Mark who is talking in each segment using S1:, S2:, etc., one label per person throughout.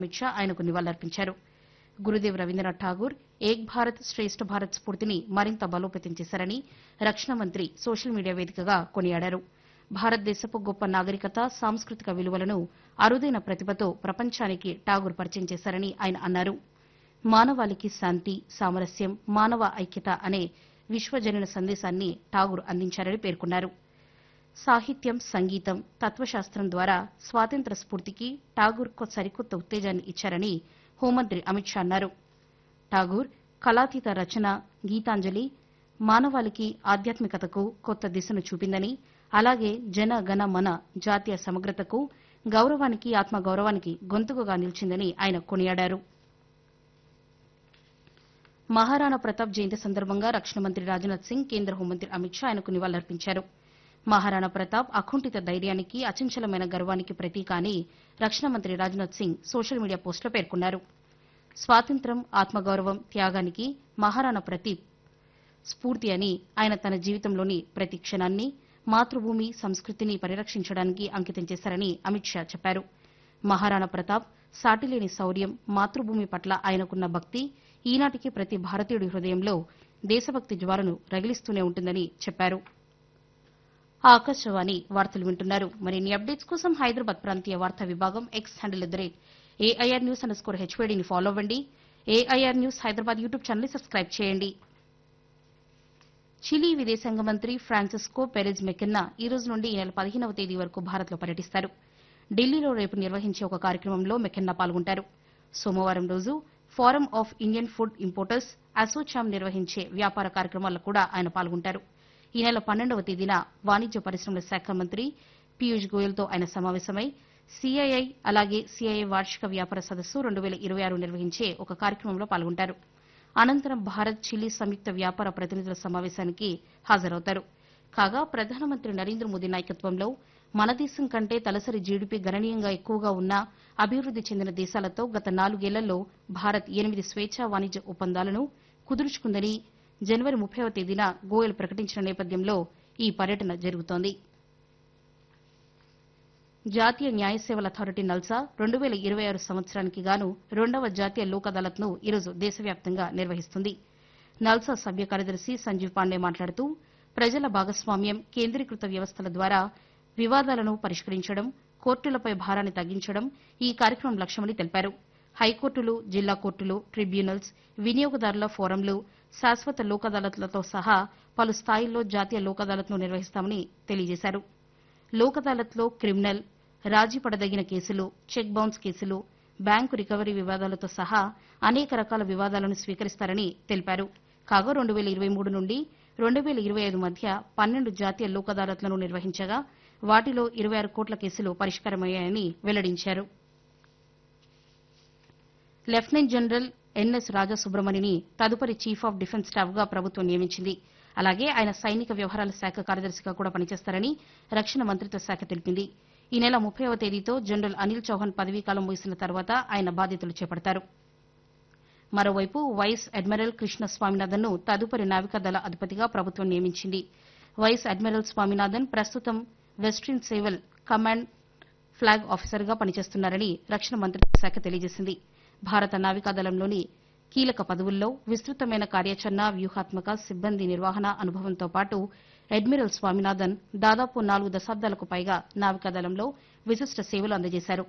S1: అమిత్ షా ఆయనకు నివాళులర్పించారు గురుదేవ్ రవీంద్రనాథ్ ఠాగూర్ ఏక్ భారత్ శ్రేష్ఠ భారత్ స్ఫూర్తిని మరింత బలోపేతం చేశారని రక్షణ మంత్రి సోషల్ మీడియా వేదికగా కొనియాడారు భారతదేశపు గొప్ప నాగరికత సాంస్కృతిక విలువలను అరుదైన ప్రతిభతో ప్రపంచానికి ఠాగూర్ పరిచయం చేశారని ఆయన అన్నారు మానవాళికి శాంతి సామరస్యం మానవ ఐక్యత అనే విశ్వజనీన సందేశాన్ని ఠాగూర్ అందించారని పేర్కొన్నారు సాహిత్యం సంగీతం తత్వశాస్త్రం ద్వారా స్వాతంత్ర స్ఫూర్తికి ఠాగూర్ కొ- సరికొత్త ఉత్తేజాన్ని ఇచ్చారని హోంమంత్రి అమిత్ షా అన్నారు ఠాగూర్ కళాతీత రచన గీతాంజలి మానవాళికి ఆధ్యాత్మికతకు కొత్త దిశను చూపిందని అలాగే జన గణ మన జాతీయ సమగ్రతకు గౌరవానికి ఆత్మగౌరవానికి గొంతుకగా నిలిచిందని ఆయన కొనియాడారు మహారాణా ప్రతాప్ జయంతి సందర్భంగా రక్షణ మంత్రి రాజ్నాథ్ సింగ్ కేంద్ర హోంమంత్రి అమిత్ షా ఆయనకు నివాళులర్పించారు మహారాణా ప్రతాప్ అకుంఠిత ధైర్యానికి అచంచలమైన గర్వానికి ప్రతీక అని రక్షణ మంత్రి రాజ్నాథ్ సింగ్ సోషల్ మీడియా పోస్టులో పేర్కొన్నారు స్వాతంత్ర్యం ఆత్మగౌరవం త్యాగానికి మహారాణా ప్రతీప్ స్ఫూర్తి అని ఆయన తన జీవితంలోని ప్రతి క్షణాన్ని మాతృభూమి సంస్కృతిని పరిరక్షించడానికి అంకితం చేశారని అమిత్ షా చెప్పారు మహారాణా ప్రతాప్ సాటిలేని శౌర్యం మాతృభూమి పట్ల ఆయనకున్న భక్తి ఈనాటికి ప్రతి భారతీయుడి హృదయంలో దేశభక్తి జ్వాలను రగిలిస్తూనే ఉంటుందని చెప్పారు ఆకాశవాణి వార్తలు వింటున్నారు మరిన్ని అప్డేట్స్ కోసం హైదరాబాద్ ప్రాంతీయ వార్తా విభాగం X handle at the rate AIR news under score హెచ్వేడీని ఫాలో అవ్వండి AIR news Hyderabad YouTube channel subscribe చేయండి చిలీ విదేశాంగ మంత్రి ఫ్రాన్సిస్కో పెరెజ్ మెకెన్నా ఈ రోజు నుండి ఈ నెల పదిహేనవ తేదీ వరకు భారత్లో పర్యటిస్తారు ఢిల్లీలో రేపు నిర్వహించే ఒక కార్యక్రమంలో మెకెన్నా పాల్గొంటారు సోమవారం రోజు forum of Indian food importers ASSOCHAM నిర్వహించే వ్యాపార కార్యక్రమాల్లో కూడా ఆయన పాల్గొంటారు ఈ నెల పన్నెండవ తేదీన వాణిజ్య పరిశ్రమల శాఖ మంత్రి పీయూష్ గోయల్తో ఆయన సమావేశమై సీఐఐ అలాగే సీఐఐ వార్షిక వ్యాపార సదస్సు రెండు వేల ఇరవై ఆరు నిర్వహించే ఒక కార్యక్రమంలో పాల్గొంటారు అనంతరం భారత్ చిలీ సంయుక్త వ్యాపార ప్రతినిధుల సమావేశానికి హాజరవుతారు కాగా ప్రధానమంత్రి నరేంద్ర మోదీ నాయకత్వంలో మన దేశం కంటే తలసరి జీడీపీ గణనీయంగా ఎక్కువగా ఉన్న అభివృద్ది చెందిన దేశాలతో గత నాలుగేళ్లలో భారత్ ఎనిమిది స్వేచ్ఛా వాణిజ్య ఒప్పందాలను కుదుర్చుకుందని జనవరి ముప్పైవ తేదీన గోయల్ ప్రకటించిన నేపథ్యంలో ఈ పర్యటన జరుగుతోంది జాతీయ న్యాయ సేవల అథారిటీ నల్సా రెండు వేల ఇరవై ఆరు సంవత్సరానికి గాను రెండవ జాతీయ లోక్ అదాలత్ను ఈరోజు దేశవ్యాప్తంగా నిర్వహిస్తుంది నల్సా సభ్య కార్యదర్శి సంజీవ్ పాండే మాట్లాడుతూ ప్రజల భాగస్వామ్యం కేంద్రీకృత వ్యవస్థల ద్వారా వివాదాలను పరిష్కరించడం కోర్టులపై భారాన్ని తగ్గించడం ఈ కార్యక్రమం లక్ష్యమని తెలిపారు హైకోర్టులు జిల్లా కోర్టులు ట్రిబ్యునల్స్ వినియోగదారుల ఫోరంలు శాశ్వత లోక్ అదాలత్లతో సహా పలు స్థాయిల్లో జాతీయ లోక్ అదాలత్ను నిర్వహిస్తామని తెలియజేశారు లోక్ అదాలత్లో క్రిమినల్ రాజీ పడదగిన కేసులు చెక్ బౌన్స్ కేసులు బ్యాంకు రికవరీ వివాదాలతో సహా అనేక రకాల వివాదాలను స్వీకరిస్తారని తెలిపారు కాగా రెండు వేల ఇరవై మూడు నుండి రెండు వేల ఇరవై ఐదు మధ్య పన్నెండు జాతీయ లోక్ అదాలత్లను నిర్వహించగా వాటిలో ఇరవై ఆరు కోట్ల కేసులు పరిష్కారమయ్యాయని వెల్లడించారు లెఫ్టినెంట్ జనరల్ ఎన్ఎస్ రాజా సుబ్రమణిని తదుపరి చీఫ్ ఆఫ్ డిఫెన్స్ స్టాఫ్ గా ప్రభుత్వం నియమించింది అలాగే ఆయన సైనిక వ్యవహారాల శాఖ కార్యదర్శిగా కూడా పనిచేస్తారని రక్షణ మంత్రిత్వ శాఖ తెలిపింది ఈ నెల ముప్పైవ తేదీతో జనరల్ అనిల్ చౌహాన్ పదవీకాలం ముగిసిన తర్వాత ఆయన బాధ్యతలు చేపడతారు మరోవైపు వైస్ అడ్మిరల్ కృష్ణ స్వామినాథన్ ను తదుపరి నావికాదళ అధిపతిగా ప్రభుత్వం నియమించింది వైస్ అడ్మిరల్ స్వామినాథన్ ప్రస్తుతం వెస్ట్రిన్ సేవల్ కమాండ్ ఫ్లాగ్ ఆఫీసర్గా పనిచేస్తున్నారని రక్షణ మంత్రిత్వ శాఖ తెలియజేసింది భారత నావికాదళంలోని కీలక పదవుల్లో విస్తృతమైన కార్యాచరణ వ్యూహాత్మక సిబ్బంది నిర్వహణ అనుభవంతో పాటు అడ్మిరల్ స్వామినాథన్ దాదాపు నాలుగు దశాబ్దాలకు పైగా నావికాదళంలో విశిష్ట సేవలు అందజేశారు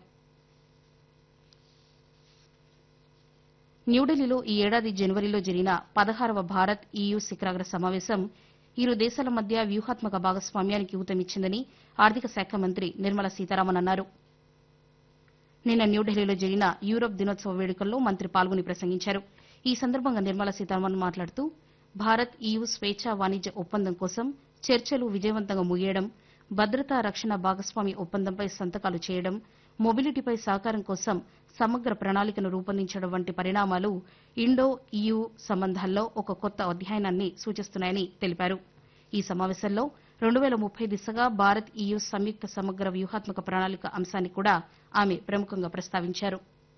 S1: న్యూఢిల్లీలో ఈ ఏడాది జనవరిలో జరిగిన పదహారవ భారత్ ఈయూ శిఖరాగ్ర సమావేశం ఇరు దేశాల మధ్య వ్యూహాత్మక భాగస్వామ్యానికి ఊతమిచ్చిందని ఆర్థిక శాఖ మంత్రి నిర్మలా సీతారామన్ అన్నారు నిన్న న్యూఢిల్లీలో జరిగిన యూరప్ దినోత్సవ వేడుకల్లో మంత్రి పాల్గొని ప్రసంగించారు ఈ సందర్భంగా నిర్మలా సీతారామన్ మాట్లాడుతూ భారత్ ఈయూ స్వేచ్ఛా వాణిజ్య ఒప్పందం కోసం చర్చలు విజయవంతంగా ముగియడం భద్రతా రక్షణ భాగస్వామి ఒప్పందంపై సంతకాలు చేయడం మొబిలిటీపై సహకారం కోసం సమగ్ర ప్రణాళికను రూపొందించడం వంటి పరిణామాలు ఇండో ఈయూ సంబంధాల్లో ఒక కొత్త అధ్యాయాన్ని సూచిస్తున్నాయని తెలిపారు ఈ సమావేశంలో రెండు వేల ముప్పై దిశగా భారత్ ఈయూ సంయుక్త సమగ్ర వ్యూహాత్మక ప్రణాళిక అంశాన్ని కూడా ఆమె ప్రముఖంగా ప్రస్తావించారు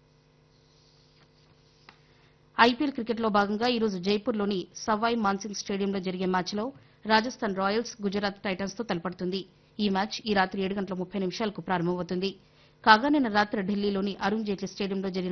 S1: ఐపీఎల్ క్రికెట్లో భాగంగా ఈరోజు జైపూర్లోని సవాయ్ మాన్సింగ్ స్టేడియంలో జరిగే మ్యాచ్లో రాజస్థాన్ రాయల్స్ గుజరాత్ టైటన్స్ తో తలపడుతుంది ఈ మ్యాచ్ ఈ రాత్రి ఏడు గంటల ముప్పై నిమిషాలకు ప్రారంభమవుతుంది కాగా నిన్న రాత్రి ఢిల్లీలోని అరుణ్ జైట్లీ స్టేడియంలో జరిగిన